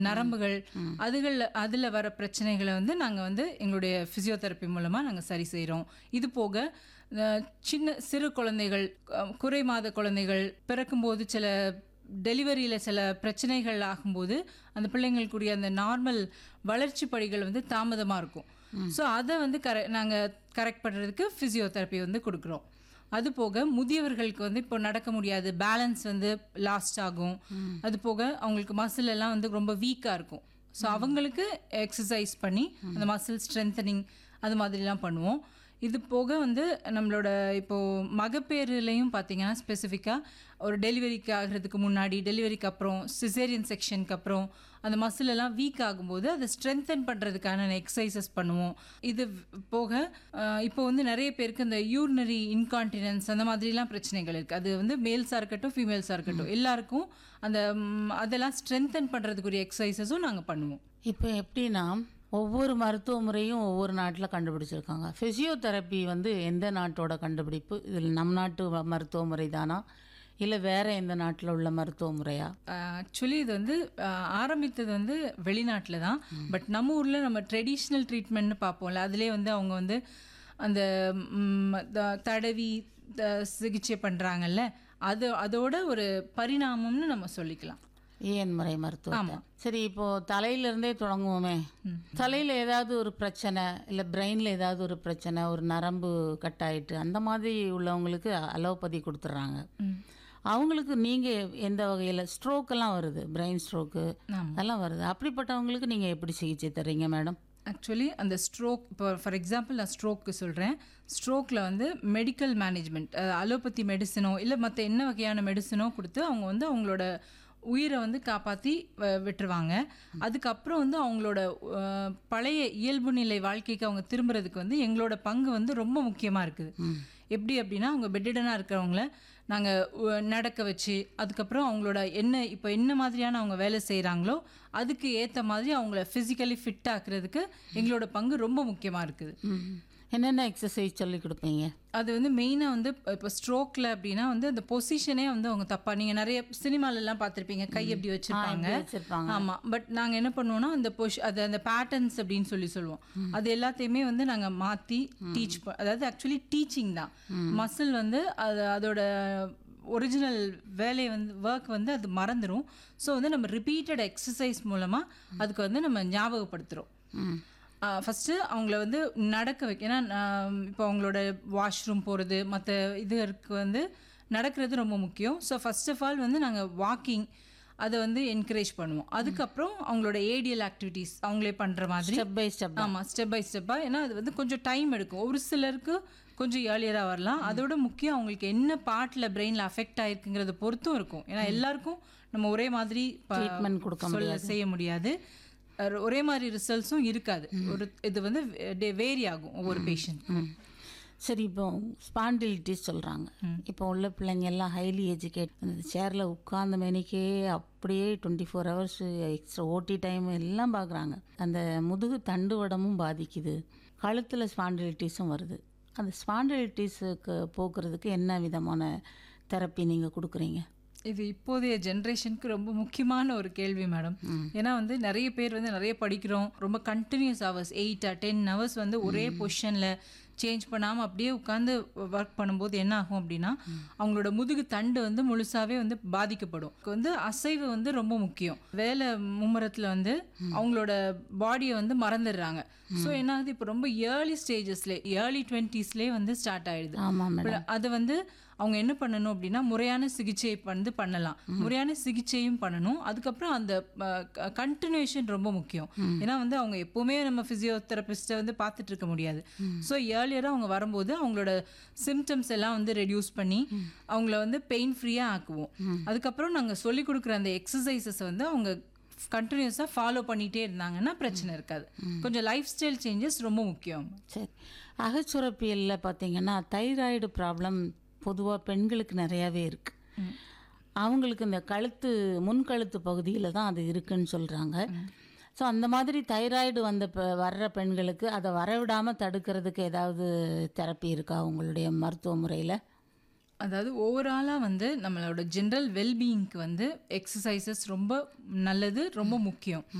நரம்புகள் அதுகள் அதில் வர பிரச்சனைகளை வந்து நாங்கள் வந்து எங்களுடைய ஃபிசியோதெரப்பி மூலமாக நாங்கள் சரி செய்கிறோம் இது போக அஹ், சின்ன சிறு குழந்தைகள் அஹ், குறை மாத குழந்தைகள் பிறக்கும்போது சில டெலிவரியில் சில பிரச்சனைகள் ஆகும்போது அந்த பிள்ளைங்களுக்குரிய அந்த நார்மல் வளர்ச்சி படிகள் வந்து தாமதமாக இருக்கும் ஸோ அதை வந்து கரெ நாங்கள் கரெக்ட் பண்ணுறதுக்கு ஃபிசியோதெரப்பி வந்து கொடுக்குறோம் அது போக முதியவர்களுக்கு வந்து இப்போ நடக்க முடியாது பேலன்ஸ் வந்து லாஸ்ட் ஆகும் அது போக அவங்களுக்கு மசில் எல்லாம் வந்து ரொம்ப வீக்காக இருக்கும் ஸோ அவங்களுக்கு எக்ஸசைஸ் பண்ணி அந்த மசில் ஸ்ட்ரென்தனிங் அது மாதிரிலாம் பண்ணுவோம் இது போக வந்து நம்மளோட இப்போது மகப்பேறுலையும் பார்த்தீங்கன்னா ஸ்பெசிஃபிக்காக ஒரு டெலிவரிக்கு ஆகிறதுக்கு முன்னாடி டெலிவரிக்கு அப்புறம் சிசேரியன் செக்ஷனுக்கு அப்புறம் அந்த மசில் எல்லாம் வீக் ஆகும்போது அதை ஸ்ட்ரென்தன் பண்ணுறதுக்கான எக்ஸசைசஸ் பண்ணுவோம் இது போக அஹ், இப்போ வந்து நிறைய பேருக்கு இந்த யூரினரி இன்கான்டினன்ஸ் அந்த மாதிரிலாம் பிரச்சனைகள் இருக்குது அது வந்து மேல்ஸாக இருக்கட்டும் ஃபீமேல்ஸாக இருக்கட்டும் எல்லாருக்கும் அந்த ம், அதெல்லாம் ஸ்ட்ரென்தன் பண்ணுறதுக்குரிய எக்ஸசைசஸும் நாங்கள் பண்ணுவோம் இப்போ எப்படின்னா ஒவ்வொரு மருத்துவ முறையும் ஒவ்வொரு நாட்டில் கண்டுபிடிச்சிருக்காங்க ஃபிசியோதெரப்பி வந்து எந்த நாட்டோட கண்டுபிடிப்பு இதில் நம் நாட்டு வ- மருத்துவ முறை தானா இல்லை வேற எந்த நாட்டில் உள்ள மருத்துவ முறையா ஆக்சுவலி இது வந்து அஹ், ஆரம்பித்தது வந்து வெளிநாட்டில் தான் பட் நம்ம ஊரில் நம்ம ட்ரெடிஷ்னல் ட்ரீட்மெண்ட்னு பார்ப்போம்ல அதுலேயே வந்து அவங்க வந்து அந்த ம், த- தடவி த- சிகிச்சை பண்ணுறாங்கல்ல அது அதோட ஒரு பரிணாமம்னு நம்ம சொல்லிக்கலாம் ஏன் முறை மருத்துவம் சரி இப்போ தலையில இருந்தே தொடங்குவோமே தலையில ஏதாவது ஒரு பிரச்சனை இல்லை பிரெயின்ல ஏதாவது ஒரு பிரச்சனை ஒரு நரம்பு கட் ஆயிட்டு அந்த மாதிரி உள்ளவங்களுக்கு அலோபதி கொடுத்துட்றாங்க அவங்களுக்கு நீங்க எந்த வகையில் ஸ்ட்ரோக் எல்லாம் வருது பிரெயின் ஸ்ட்ரோக்கு அதெல்லாம் வருது அப்படிப்பட்டவங்களுக்கு நீங்க எப்படி சிகிச்சை தர்றீங்க மேடம் ஆக்சுவலி அந்த ஸ்ட்ரோக் இப்போ ஃபார் எக்ஸாம்பிள் நான் ஸ்ட்ரோக்கு சொல்கிறேன் ஸ்ட்ரோக்கில் வந்து மெடிக்கல் மேனேஜ்மெண்ட் அலோபதி மெடிசனோ இல்லை மற்ற என்ன வகையான மெடிசனோ கொடுத்து அவங்க வந்து அவங்களோட உயிரை வந்து காப்பாற்றி விட்டுருவாங்க அதுக்கப்புறம் வந்து அவங்களோட அஹ், பழைய இயல்பு நிலை வாழ்க்கைக்கு அவங்க திரும்புறதுக்கு வந்து எங்களோட பங்கு வந்து ரொம்ப முக்கியமாக இருக்குது எப்படி அப்படின்னா அவங்க பெட்டிடனாக இருக்கிறவங்கள நாங்கள் நடக்க வச்சு அதுக்கப்புறம் அவங்களோட என்ன இப்போ என்ன மாதிரியான அவங்க வேலை செய்கிறாங்களோ அதுக்கு ஏற்ற மாதிரி அவங்கள ஃபிசிக்கலி ஃபிட் ஆக்குறதுக்கு எங்களோட பங்கு ரொம்ப முக்கியமாக இருக்குது என்னென்ன எக்ஸசைஸ் சொல்லி கொடுப்பீங்க அது வந்து மெயினாக வந்து இப்போ ஸ்ட்ரோக்கில் அப்படின்னா வந்து அந்த பொசிஷனே வந்து அவங்க தப்பா நீங்கள் நிறைய சினிமாலெல்லாம் பார்த்துருப்பீங்க கை எப்படி வச்சுருப்பாங்க இப்படி வச்சிருப்பாங்க ஆமாம் பட் நாங்கள் என்ன பண்ணுவோம்னா அந்த பொஷ் அது அந்த பேட்டர்ன்ஸ் அப்படின்னு சொல்லி சொல்லுவோம் அது எல்லாத்தையுமே வந்து நாங்கள் மாற்றி டீச் அதாவது ஆக்சுவலி டீச்சிங் தான் மசில் வந்து அது அதோட ஒரிஜினல் வேலையை வந்து ஒர்க் வந்து அது மறந்துடும் ஸோ வந்து நம்ம ரிப்பீட்டட் எக்ஸசைஸ் மூலமாக அதுக்கு வந்து நம்ம ஞாபகப்படுத்துகிறோம் ம் ஃபஸ்ட்டு அவங்கள வந்து நடக்க வைக்க ஏன்னா நான் இப்போ அவங்களோட வாஷ்ரூம் போகிறது மற்ற இதுக்கு வந்து நடக்கிறது ரொம்ப முக்கியம் ஸோ ஃபர்ஸ்ட் ஆஃப் ஆல் வந்து நாங்கள் வாக்கிங் அதை வந்து என்கரேஜ் பண்ணுவோம் அதுக்கப்புறம் அவங்களோட ஏடியல் ஆக்டிவிட்டீஸ் அவங்களே பண்ணுற மாதிரி ஸ்டெப் பை ஸ்டெப் ஆமாம் ஸ்டெப் பை ஸ்டெப்பாக ஏன்னா அது வந்து கொஞ்சம் டைம் எடுக்கும் ஒரு சிலருக்கு கொஞ்சம் ஏர்லியராக வரலாம் அதோட முக்கியம் அவங்களுக்கு என்ன பார்ட்டில் பிரெயினில் அஃபெக்ட் ஆயிருக்குங்கிறத பொறுத்தும் இருக்கும் ஏன்னா எல்லாருக்கும் நம்ம ஒரே மாதிரி ப- Treatment கொடுக்க சொல்ல செய்ய முடியாது அஹ் ஒரே மாதிரி ரிசல்ட்ஸும் இருக்காது ஒரு இது வந்து வேரி ஆகும் ஒவ்வொரு பேஷண்ட் ம் சரி இப்போ ஸ்பாண்டிலிட்டிஸ் சொல்கிறாங்க இப்போ உள்ள பிள்ளைங்க எல்லாம் ஹைலி எஜுகேட் அந்த சேரில் உட்கார்ந்த மேனிக்கே அப்படியே twenty four hours extra O T time எல்லாம் பார்க்குறாங்க அந்த முதுகு தண்டுவடமும் பாதிக்குது கழுத்தில் ஸ்பாண்டிலிட்டிஸும் வருது அந்த ஸ்பாண்டிலிட்டிஸுக்கு போக்குறதுக்கு என்ன விதமான தெரப்பி நீங்கள் கொடுக்குறீங்க இது இப்போதைய ஜென்ரேஷனுக்கு ரொம்ப முக்கியமான ஒரு கேள்வி மேடம் ஏன்னா வந்து நிறைய பேர் வந்து நிறைய படிக்கிறோம் ரொம்ப continuous hours eight ten hours வந்து ஒரே பொசிஷனில் சேஞ்ச் பண்ணாமல் அப்படியே உட்காந்து ஒர்க் பண்ணும்போது என்ன ஆகும் அப்படின்னா அவங்களோட முதுகு தண்டு வந்து முழுசாவே வந்து பாதிக்கப்படும் இதுக்கு வந்து அசைவு வந்து ரொம்ப முக்கியம் வேலை மும்முரத்தில் வந்து அவங்களோட பாடியை வந்து மறந்துடுறாங்க ஸோ என்ன ஆகுது இப்போ ரொம்ப ஏர்லி ஸ்டேஜஸ்லேயே ஏர்லி டுவெண்ட்டீஸ்லேயே வந்து ஸ்டார்ட் ஆயிடுது ஆமாம் மேடம் பிள்ள- அது வந்து அவங்க என்ன பண்ணணும் அப்படின்னா முறையான சிகிச்சை வந்து பண்ணலாம் முறையான சிகிச்சையும் பண்ணணும் அதுக்கப்புறம் அந்த கண்டினியூஷன் ரொம்ப முக்கியம் ஏன்னா வந்து அவங்க எப்பவுமே நம்ம பிசியோதெரபிஸ்ட்டை வந்து பார்த்துட்டு இருக்க முடியாது ஸோ ஏர்லியராக அவங்க வரும்போது அவங்களோட சிம்டம்ஸ் எல்லாம் வந்து ரெடியூஸ் பண்ணி அவங்கள வந்து பெயின் ஃப்ரீயாக ஆக்குவோம் அதுக்கப்புறம் நாங்கள் சொல்லி கொடுக்குற அந்த எக்ஸசைசஸ் வந்து அவங்க கண்டினியூஸாக ஃபாலோ பண்ணிகிட்டே இருந்தாங்கன்னா பிரச்சனை இருக்காது கொஞ்சம் லைஃப் ஸ்டைல் சேஞ்சஸ் ரொம்ப முக்கியம் சரி அகச்சுரப்பியலில் பார்த்தீங்கன்னா தைராய்டு ப்ராப்ளம் பொதுவாக பெண்களுக்கு நிறையாவே இருக்கு அவங்களுக்கு இந்த கழுத்து முன்கழுத்து பகுதியில் தான் அது இருக்குன்னு சொல்கிறாங்க ஸோ அந்த மாதிரி தைராய்டு வந்த பெ- வர்ற பெண்களுக்கு அதை வரவிடாமல் தடுக்கிறதுக்கு ஏதாவது தெரப்பி இருக்கா உங்களுடைய மருத்துவ முறையில் அதாவது ஓவராலாக வந்து நம்மளோட ஜென்ரல் வெல்பீயிங்க்கு வந்து எக்ஸசைசஸ் ரொம்ப நல்லது ரொம்ப முக்கியம்